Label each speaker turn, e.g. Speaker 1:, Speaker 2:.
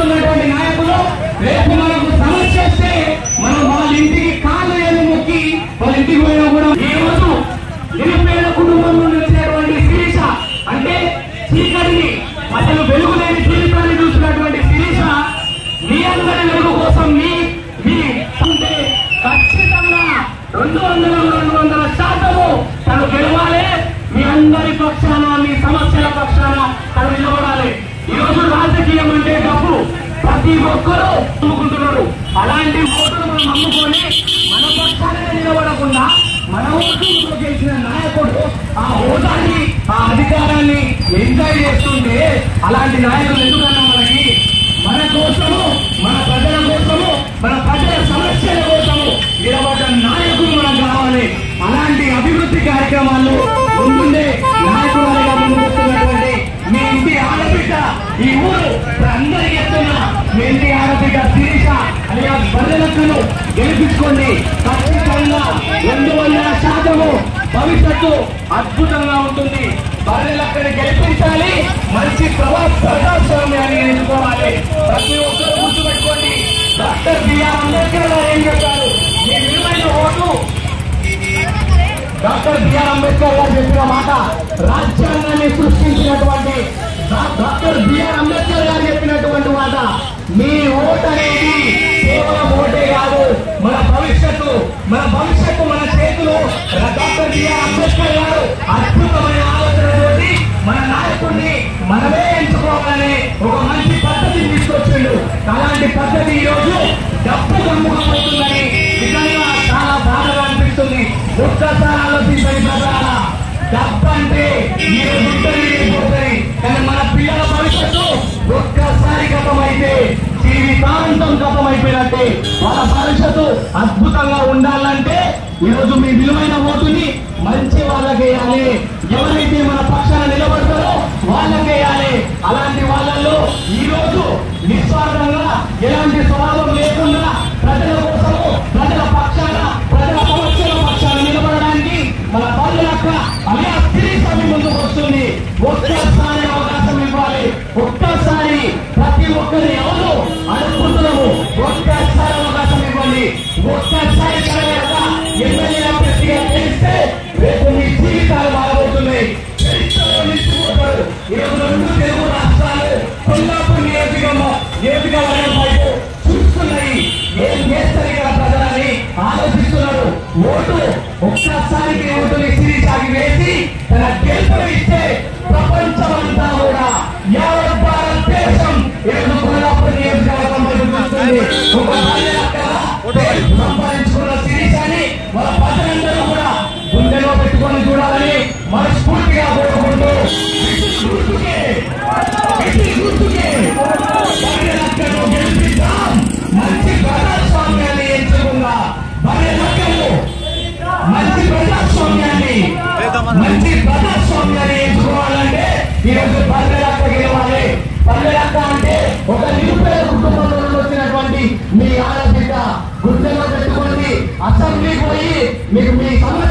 Speaker 1: వస్తున్నటువంటి నాయకులు రేపు మనకు సమస్య వస్తే మనం వాళ్ళ ఇంటికి కాలు ఏమి మొక్కి వాళ్ళ ఇంటికి పోయినా కూడా ఈ రోజు నిరుపేద కుటుంబం నుండి వచ్చినటువంటి శిరీష అంటే చీకటిని అసలు వెలుగు లేని జీవితాన్ని చూసినటువంటి శిరీష మీ అందరి వెలుగు కోసం మీ మీ అంటే ఖచ్చితంగా రెండు వందల రెండు వందల శాతము తను గెలవాలి మీ అందరి పక్షాన మీ సమస్యల పక్షాన తను నిలబడాలి ఈ రోజు రాజకీయం అంటే డబ్బు ప్రతి ఒక్కరూ నమ్ముకుంటున్నారు అలాంటి ఓటును మనం నమ్ముకొని మన పక్షానే నిలబడకుండా మన ఓటుతో చేసిన నాయకుడు ఆ హోదాన్ని ఆ అధికారాన్ని ఎంజాయ్ చేస్తుంటే అలాంటి నాయకులు ఎందుకన్నా మనకి మన కోసము మన ప్రజల కోసము మన ప్రజల సమస్యల కోసము నిలబడ్డ నాయకులు మనకు కావాలి అలాంటి అభివృద్ధి కార్యక్రమాలు ముందుండే నాయకులుగా ముందుకొస్తున్నటువంటి మీ ఇంటి ఆడబిడ్డ ఈ ఊరు అందరి ఎత్తున మీ ఇంటి ఆడబిడ్డ శిరీష అలియా బర్రెలక్కను గెలిపించుకోండి ఖచ్చితంగా రెండు వందల శాతము భవిష్యత్తు అద్భుతంగా ఉంటుంది బర్రెలక్కని గెలిపించాలి మంచి ప్రభా ప్రజాస్వామ్యాన్ని ఎన్నుకోవాలి ప్రతి ఒక్కరు గుర్తుపెట్టుకోండి డాక్టర్ బిఆర్ అంబేద్కర్ గారు ఏం చెప్పారు మీ విలువైన ఓటు డాక్టర్ బిఆర్ అంబేద్కర్ గారు చెప్పిన మాట రాజ్యాంగాన్ని సృష్టించినటువంటి డా- డాక్టర్ బిఆర్ అంబేద్కర్ గారు చెప్పినటువంటి మాట మీ ఓటు అనేది కేవలం ఓటే కాదు మన భవిష్యత్తు మన భవిష్యత్తు మన చేతులు డాక్టర్ బిఆర్ అంబేద్కర్ గారు అద్భుతమైన ఆలోచనతోటి మన నాయకుడిని మనమే ఎంచుకోవాలని ఒక మంచి పద్ధతిని తీసుకొచ్చిండు అలాంటి పద్ధతి ఈ రోజు డబ్బు గమ్ముకపోతుందని నిజంగా చాలా బాధగా అనిపిస్తుంది ఒక్కసారి ఆలోచించండి ప్రజలారా డబ్బు అంటే ఈ రోజు ఉంటుంది పోతుంది కానీ మన పిల్లల భవిష్యత్తు ఒక్కసారి గతమైతే జీవితాంతం గతమైపోయినట్టే వాళ్ళ భవిష్యత్తు అద్భుతంగా ఉండాలంటే ఈ రోజు మీ విలువైన ఓటుని మంచి వాళ్ళకేయాలి ఎవరైతే మన పక్షాన నిలబడతారో వాళ్ళకేయాలి అలాంటి వాళ్ళల్లో ఈ రోజు నిస్వార్థంగా ఎలాంటి స్వభావం లేకుండా ప్రజల కోసము ప్రజల పక్షాన ప్రజల సమస్యల పక్షాన నిలబడడానికి మన పల్లెలక్క అలా తిరిగి ముందుకు వస్తుంది ఒక్కసారి అవకాశం ఇవ్వాలి ఒక్కసారి ప్రతి ఒక్కరి ఎవరు అనుకుంటున్నాము ఒక్కసారి అవకాశం ఇవ్వండి ఒక్కసారి కలగక ఎమ్మెల్యే అభ్యర్థిగా తెలిస్తే రేపు మీ జీవితాలు మారబోతున్నాయి చరిత్రలో నిలిచిపోతారు ఈరోజు రెండు తెలుగు రాష్ట్రాలు కొల్లాపూర్ నియోజకవర్గం నియోజకవర్గం వైపు చూస్తున్నాయి ఏం చేస్తారు ఇక్కడ ప్రజలని ఆలోచిస్తున్నారు ఓటు ఒక్కసారికి ఓటుని సిరిసాగి వేసి తన గెలుపును ఇస్తే ప్రపంచమంతా కూడా యావత్ భారతదేశం ఈరోజు కొల్లాపూర్ నియోజకవర్గం వైపు చూస్తుంది ఒక మహిళగా పేరు సంపాదించుకున్న సిరిసాని మన ప్రజలందరూ కూడా గుండెలో పెట్టుకొని చూడాలని మనస్ఫూర్తిగా కోరుకుంటూ గుర్తుకే గుర్తుకే బర్రెలక్కను గెలిపిద్దాం మంచి ప్రజాస్వామ్యాన్ని ఎంచుకుందాం బర్రెలక్కను మంచి ప్రజాస్వామ్యాన్ని మంచి ప్రజాస్వామ్యాన్ని ఎంచుకోవాలంటే ఈరోజు బర్రెలక్క గెలవాలి బర్రెలక్క అంటే ఒక నిరుపేద కుటుంబంలో నుండి వచ్చినటువంటి మీ ఆడబిడ్డ గుండెలో పెట్టుకోండి అసెంబ్లీకి పోయి మీకు మీ సమస్య